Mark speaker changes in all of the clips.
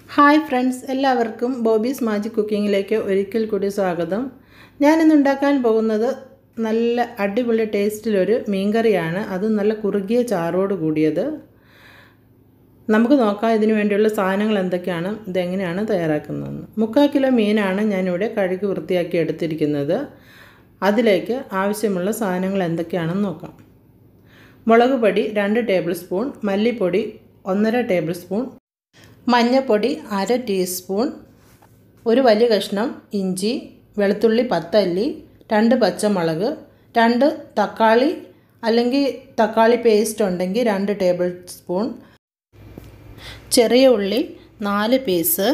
Speaker 1: Hi friends എല്ലാവർക്കും Bobby's magic കുക്കിങ്ങിലേക്ക് ഒരിക്കൽ കൂടി സ്വാഗതം ഞാനിന്ന് ഉണ്ടാക്കാൻ പോകുന്നത് നല്ല അടിപൊളി ടേസ്റ്റിലൊരു മീൻകറിയാണ് അത് നല്ല കുറുകിയ ചാറോട് കൂടിയത് നമുക്ക് നോക്കാം ഇതിനു വേണ്ടിയുള്ള സാധനങ്ങൾ എന്തൊക്കെയാണ് ഇതെങ്ങനെയാണ് തയ്യാറാക്കുന്നതെന്ന് മുക്കാൽ കിലോ മീനാണ് ഞാനിവിടെ കഴുകി വൃത്തിയാക്കി എടുത്തിരിക്കുന്നത് അതിലേക്ക് ആവശ്യമുള്ള സാധനങ്ങൾ എന്തൊക്കെയാണെന്ന് നോക്കാം മുളക് പൊടി രണ്ട് ടേബിൾ സ്പൂൺ മല്ലിപ്പൊടി ഒന്നര ടേബിൾ സ്പൂൺ മഞ്ഞൾപ്പൊടി അര ടീസ്പൂൺ ഒരു വലിയ കഷ്ണം ഇഞ്ചി വെളുത്തുള്ളി പത്തല്ലി രണ്ട് പച്ചമുളക് രണ്ട് തക്കാളി അല്ലെങ്കിൽ തക്കാളി പേസ്റ്റ് ഉണ്ടെങ്കിൽ രണ്ട് ടേബിൾ സ്പൂൺ ചെറിയ ഉള്ളി നാല് പീസ്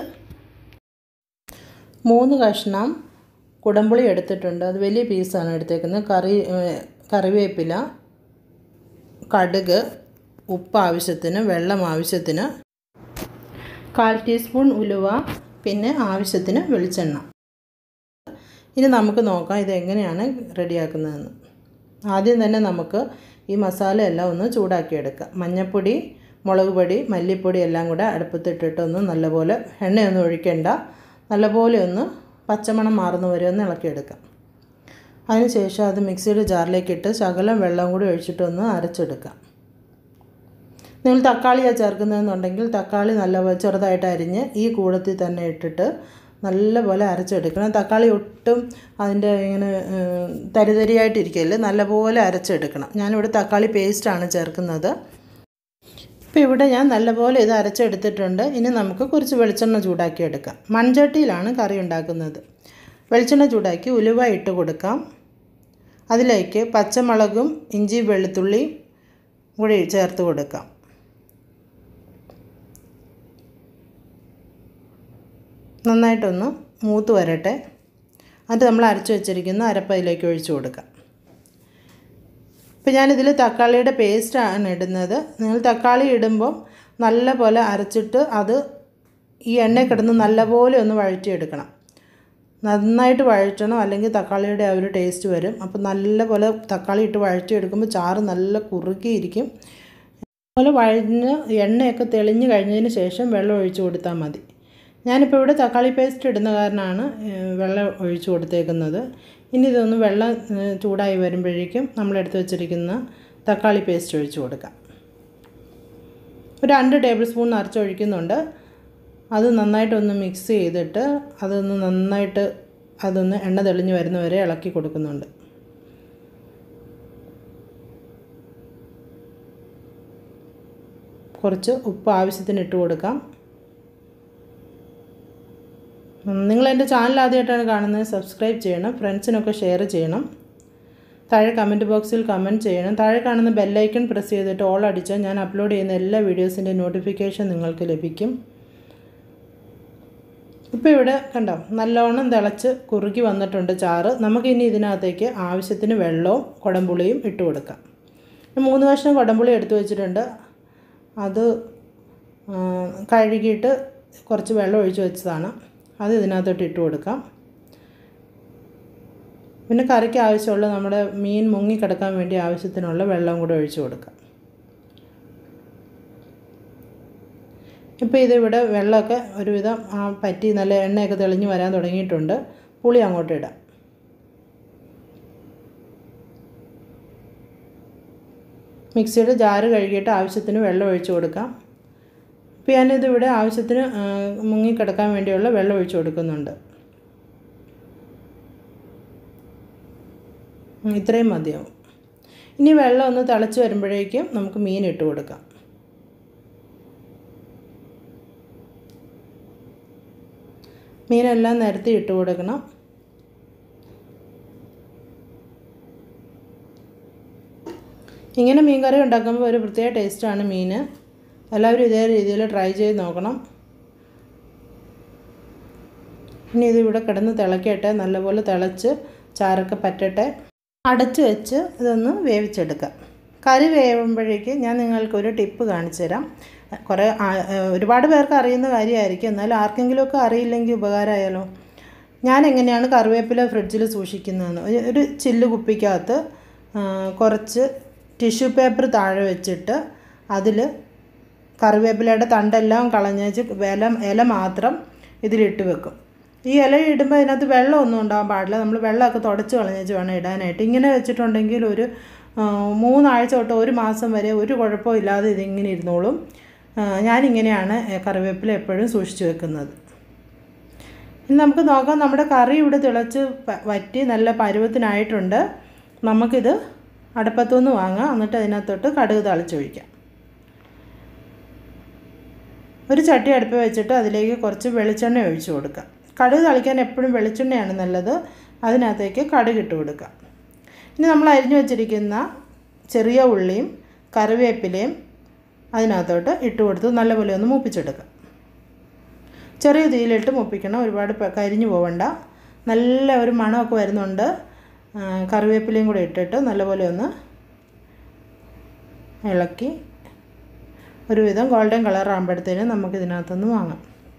Speaker 1: മൂന്ന് കഷ്ണം കുടംപുളി എടുത്തിട്ടുണ്ട് അത് വലിയ പീസാണ് എടുത്തേക്കുന്നത് കറി കറിവേപ്പില കടുക് ഉപ്പ് ആവശ്യത്തിന് വെള്ളം ആവശ്യത്തിന് കാൽ ടീസ്പൂൺ ഉലുവ പിന്നെ ആവശ്യത്തിന് വെളിച്ചെണ്ണ ഇനി നമുക്ക് നോക്കാം ഇത് എങ്ങനെയാണ് റെഡിയാക്കുന്നതെന്ന് ആദ്യം തന്നെ നമുക്ക് ഈ മസാല എല്ലാം ഒന്ന് ചൂടാക്കിയെടുക്കാം മഞ്ഞൾപ്പൊടി മുളക് പൊടി മല്ലിപ്പൊടി എല്ലാം കൂടെ അടുപ്പത്തിട്ടിട്ട് ഒന്ന് നല്ലപോലെ എണ്ണയൊന്നും ഒഴിക്കേണ്ട നല്ലപോലെ ഒന്ന് പച്ചമണം മാറുന്ന വരെ ഒന്ന് ഇളക്കിയെടുക്കാം അതിനുശേഷം അത് മിക്സിയുടെ ജാറിലേക്ക് ഇട്ട് ശകലം വെള്ളം കൂടി ഒഴിച്ചിട്ടൊന്ന് അരച്ചെടുക്കാം നിങ്ങൾ തക്കാളിയാണ് ചേർക്കുന്നതെന്നുണ്ടെങ്കിൽ തക്കാളി നല്ല ചെറുതായിട്ട് അരിഞ്ഞ് ഈ കൂടത്തിൽ തന്നെ ഇട്ടിട്ട് നല്ലപോലെ അരച്ചെടുക്കണം തക്കാളി ഒട്ടും അതിൻ്റെ ഇങ്ങനെ തരിതരിയായിട്ടിരിക്കല് നല്ലപോലെ അരച്ചെടുക്കണം ഞാനിവിടെ തക്കാളി പേസ്റ്റാണ് ചേർക്കുന്നത് ഇപ്പോൾ ഇവിടെ ഞാൻ നല്ലപോലെ ഇത് അരച്ചെടുത്തിട്ടുണ്ട് ഇനി നമുക്ക് കുറച്ച് വെളിച്ചെണ്ണ ചൂടാക്കി എടുക്കാം മൺചട്ടിയിലാണ് കറി ഉണ്ടാക്കുന്നത് വെളിച്ചെണ്ണ ചൂടാക്കി ഉലുവ ഇട്ട് കൊടുക്കാം അതിലേക്ക് പച്ചമുളകും ഇഞ്ചി വെളുത്തുള്ളി കൂടി ചേർത്ത് കൊടുക്കാം നന്നായിട്ടൊന്ന് മൂത്ത് വരട്ടെ എന്നിട്ട് നമ്മൾ അരച്ച് വെച്ചിരിക്കുന്ന അരപ്പയിലേക്ക് ഒഴിച്ചു കൊടുക്കാം ഇപ്പോൾ ഞാനിതിൽ തക്കാളിയുടെ പേസ്റ്റാണ് ഇടുന്നത് നിങ്ങൾ തക്കാളി ഇടുമ്പം നല്ല പോലെ അരച്ചിട്ട് അത് ഈ എണ്ണ കിടന്ന് നല്ലപോലെ ഒന്ന് വഴറ്റിയെടുക്കണം നന്നായിട്ട് വഴറ്റണം അല്ലെങ്കിൽ തക്കാളിയുടെ ആ ഒരു ടേസ്റ്റ് വരും അപ്പോൾ നല്ല പോലെ തക്കാളി ഇട്ട് വഴറ്റിയെടുക്കുമ്പോൾ ചാറ് നല്ല കുറുകിയിരിക്കും അതുപോലെ വഴഞ്ഞ് എണ്ണയൊക്കെ തെളിഞ്ഞ് കഴിഞ്ഞതിന് ശേഷം വെള്ളം ഒഴിച്ചു കൊടുത്താൽ മതി ഞാനിപ്പോൾ ഇവിടെ തക്കാളി പേസ്റ്റ് ഇടുന്ന കാരണമാണ് വെള്ളം ഒഴിച്ചു കൊടുത്തേക്കുന്നത് ഇനി ഇതൊന്ന് വെള്ളം ചൂടായി വരുമ്പോഴേക്കും നമ്മളെടുത്ത് വെച്ചിരിക്കുന്ന തക്കാളി പേസ്റ്റ് ഒഴിച്ചു കൊടുക്കാം ഒരു രണ്ട് ടേബിൾ സ്പൂൺ നിറച്ചൊഴിക്കുന്നുണ്ട് അത് നന്നായിട്ടൊന്ന് മിക്സ് ചെയ്തിട്ട് അതൊന്ന് നന്നായിട്ട് അതൊന്ന് എണ്ണ തെളിഞ്ഞ് വരുന്നവരെ ഇളക്കി കൊടുക്കുന്നുണ്ട് കുറച്ച് ഉപ്പ് ആവശ്യത്തിന് ഇട്ട് കൊടുക്കാം നിങ്ങൾ എൻ്റെ ചാനൽ ആദ്യമായിട്ടാണ് കാണുന്നത് സബ്സ്ക്രൈബ് ചെയ്യണം ഫ്രണ്ട്സിനൊക്കെ ഷെയർ ചെയ്യണം താഴെ കമൻറ്റ് ബോക്സിൽ കമൻറ്റ് ചെയ്യണം താഴെ കാണുന്ന ബെല്ലൈക്കൺ പ്രസ് ചെയ്തിട്ട് ഓൾ അടിച്ചാൽ ഞാൻ അപ്ലോഡ് ചെയ്യുന്ന എല്ലാ വീഡിയോസിൻ്റെ നോട്ടിഫിക്കേഷൻ നിങ്ങൾക്ക് ലഭിക്കും ഇപ്പോൾ ഇവിടെ കണ്ടോ നല്ലോണം തിളച്ച് കുറുകി വന്നിട്ടുണ്ട് ചാറ് നമുക്കിനി ഇതിനകത്തേക്ക് ആവശ്യത്തിന് വെള്ളവും കുടംപുളിയും ഇട്ട് കൊടുക്കാം മൂന്ന് കഷ്ണം കുടംപുളി എടുത്തു വെച്ചിട്ടുണ്ട് അത് കഴുകിയിട്ട് കുറച്ച് വെള്ളം ഒഴിച്ച് വെച്ചതാണ് അത് ഇതിനകത്തോട്ട് ഇട്ട് കൊടുക്കാം പിന്നെ കറിക്ക് ആവശ്യമുള്ള നമ്മുടെ മീൻ മുങ്ങി കിടക്കാൻ വേണ്ടി ആവശ്യത്തിനുള്ള വെള്ളം കൂടെ ഒഴിച്ചു കൊടുക്കാം ഇപ്പോൾ ഇതിവിടെ വെള്ളമൊക്കെ ഒരുവിധം ആ പറ്റി നല്ല എണ്ണയൊക്കെ തെളിഞ്ഞ് വരാൻ തുടങ്ങിയിട്ടുണ്ട് പുളി അങ്ങോട്ട് ഇടാം മിക്സിയുടെ ജാറ് കഴുകിയിട്ട് ആവശ്യത്തിന് വെള്ളം ഒഴിച്ചു കൊടുക്കാം ഇപ്പോൾ ഞാനിത് ഇവിടെ ആവശ്യത്തിന് മുങ്ങിക്കിടക്കാൻ വേണ്ടിയുള്ള വെള്ളം ഒഴിച്ചു കൊടുക്കുന്നുണ്ട് ഇത്രയും മതിയാവും ഇനി വെള്ളം ഒന്ന് തിളച്ച് വരുമ്പോഴേക്കും നമുക്ക് മീൻ ഇട്ട് കൊടുക്കാം മീനെല്ലാം നിരത്തി ഇട്ട് കൊടുക്കണം ഇങ്ങനെ മീൻ കറി ഉണ്ടാക്കുമ്പോൾ ഒരു പ്രത്യേക ടേസ്റ്റാണ് മീൻ എല്ലാവരും ഇതേ രീതിയിൽ ട്രൈ ചെയ്ത് നോക്കണം ഇനി ഇത് ഇവിടെ കിടന്ന് തിളക്കട്ടെ നല്ലപോലെ തിളച്ച് ചാറൊക്കെ പറ്റട്ടെ അടച്ച് വെച്ച് ഇതൊന്ന് വേവിച്ചെടുക്കാം കറി വേവുമ്പോഴേക്ക് ഞാൻ നിങ്ങൾക്കൊരു ടിപ്പ് കാണിച്ചു തരാം കുറേ ഒരുപാട് പേർക്ക് അറിയുന്ന കാര്യമായിരിക്കും എന്നാലും ആർക്കെങ്കിലുമൊക്കെ അറിയില്ലെങ്കിൽ ഉപകാരമായാലോ ഞാൻ എങ്ങനെയാണ് കറിവേപ്പില ഫ്രിഡ്ജിൽ സൂക്ഷിക്കുന്നതെന്ന് ഒരു ചില്ല് കുപ്പിക്കകത്ത് കുറച്ച് ടിഷ്യൂ പേപ്പർ താഴെ വെച്ചിട്ട് അതിൽ കറിവേപ്പിലയുടെ തണ്ടെല്ലാം കളഞ്ഞേച്ച് ഇല ഇല മാത്രം ഇതിലിട്ട് വെക്കും ഈ ഇല ഇടുമ്പോൾ ഇതിനകത്ത് വെള്ളമൊന്നും ഉണ്ടാകാൻ പാടില്ല നമ്മൾ വെള്ളമൊക്കെ തുടച്ച് കളഞ്ഞേച്ച് വേണം ഇടാനായിട്ട് ഇങ്ങനെ വെച്ചിട്ടുണ്ടെങ്കിൽ ഒരു ആ, മൂന്നാഴ്ച തൊട്ട് ഒരു മാസം വരെ ഒരു കുഴപ്പവും ഇല്ലാതെ ഇതിങ്ങനെ ഇരുന്നോളും ആ, ഞാനിങ്ങനെയാണ് കറിവേപ്പില എപ്പോഴും സൂക്ഷിച്ച് വെക്കുന്നത് ഇനി നമുക്ക് നോക്കാം നമ്മുടെ കറി ഇവിടെ തിളച്ച് പ- വറ്റി നല്ല പരുവത്തിനായിട്ടുണ്ട് നമുക്കിത് അടുപ്പത്തുനിന്ന് വാങ്ങാം എന്നിട്ട് അതിനകത്തോട്ട് കടുക് തളിച്ചൊഴിക്കാം ഒരു ചട്ടി അടുപ്പ് വെച്ചിട്ട് അതിലേക്ക് കുറച്ച് വെളിച്ചെണ്ണ ഒഴിച്ചു കൊടുക്കുക കടുക് തളിക്കാൻ എപ്പോഴും വെളിച്ചെണ്ണയാണ് നല്ലത് അതിനകത്തേക്ക് കടുക് ഇട്ട് കൊടുക്കുക ഇനി നമ്മൾ അരിഞ്ഞു വെച്ചിരിക്കുന്ന ചെറിയ ഉള്ളിയും കറിവേപ്പിലയും അതിനകത്തോട്ട് ഇട്ട് കൊടുത്ത് നല്ലപോലെ ഒന്ന് മൂപ്പിച്ചെടുക്കുക ചെറിയ തീയിലിട്ട് മുപ്പിക്കണം ഒരുപാട് പ- കരിഞ്ഞു പോവണ്ട നല്ല ഒരു മണമൊക്കെ വരുന്നുണ്ട് ആ, കറിവേപ്പിലയും കൂടെ ഇട്ടിട്ട് നല്ലപോലെ ഒന്ന് ഇളക്കി ഒരുവിധം ഗോൾഡൻ കളർ ആകുമ്പോഴത്തേനും നമുക്കിതിനകത്തുനിന്ന് വാങ്ങാം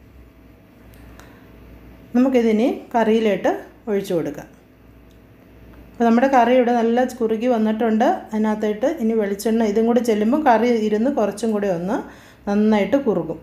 Speaker 1: നമുക്കിതിനി കറിയിലിട്ട് ഒഴിച്ചു കൊടുക്കാം അപ്പോൾ നമ്മുടെ കറി ഇവിടെ നല്ല കുറുകി വന്നിട്ടുണ്ട് അതിനകത്തായിട്ട് ഇനി വെളിച്ചെണ്ണ ഇതും കൂടി ചെല്ലുമ്പോൾ കറി ഇരുന്ന് കുറച്ചും കൂടി ഒന്ന് നന്നായിട്ട് കുറുകും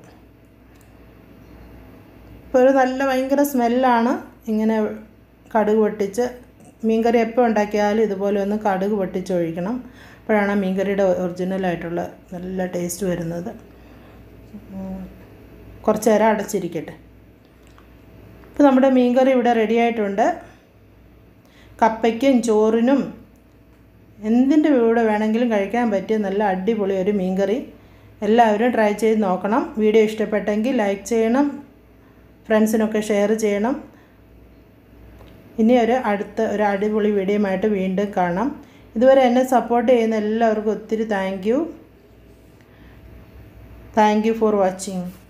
Speaker 1: ഇപ്പോൾ ഒരു നല്ല ഭയങ്കര സ്മെല്ലാണ് ഇങ്ങനെ കടുക് പൊട്ടിച്ച് മീൻകറി എപ്പോൾ ഉണ്ടാക്കിയാലും ഇതുപോലെ ഒന്ന് കടുക് പൊട്ടിച്ച് ഒഴിക്കണം അപ്പോഴാണ് ആ മീൻകറിയുടെ ഒറിജിനലായിട്ടുള്ള നല്ല ടേസ്റ്റ് വരുന്നത് ഉം. കുറച്ച് നേരം അടച്ചിരിക്കട്ടെ ഇപ്പോൾ നമ്മുടെ മീൻകറി ഇവിടെ റെഡി ആയിട്ടുണ്ട് കപ്പയ്ക്കും ചോറിനും എന്തിൻ്റെ കൂടെ വേണമെങ്കിലും കഴിക്കാൻ പറ്റിയ നല്ല അടിപൊളി ഒരു മീൻകറി എല്ലാവരും ട്രൈ ചെയ്ത് നോക്കണം വീഡിയോ ഇഷ്ടപ്പെട്ടെങ്കിൽ ലൈക്ക് ചെയ്യണം ഫ്രണ്ട്സിനൊക്കെ ഷെയർ ചെയ്യണം ഇനി ഒരു അടുത്ത ഒരു അടിപൊളി വീഡിയോയുമായിട്ട് വീണ്ടും കാണാം ഇതുവരെ എന്നെ സപ്പോർട്ട് ചെയ്യുന്ന എല്ലാവർക്കും ഒത്തിരി thank you thank you for watching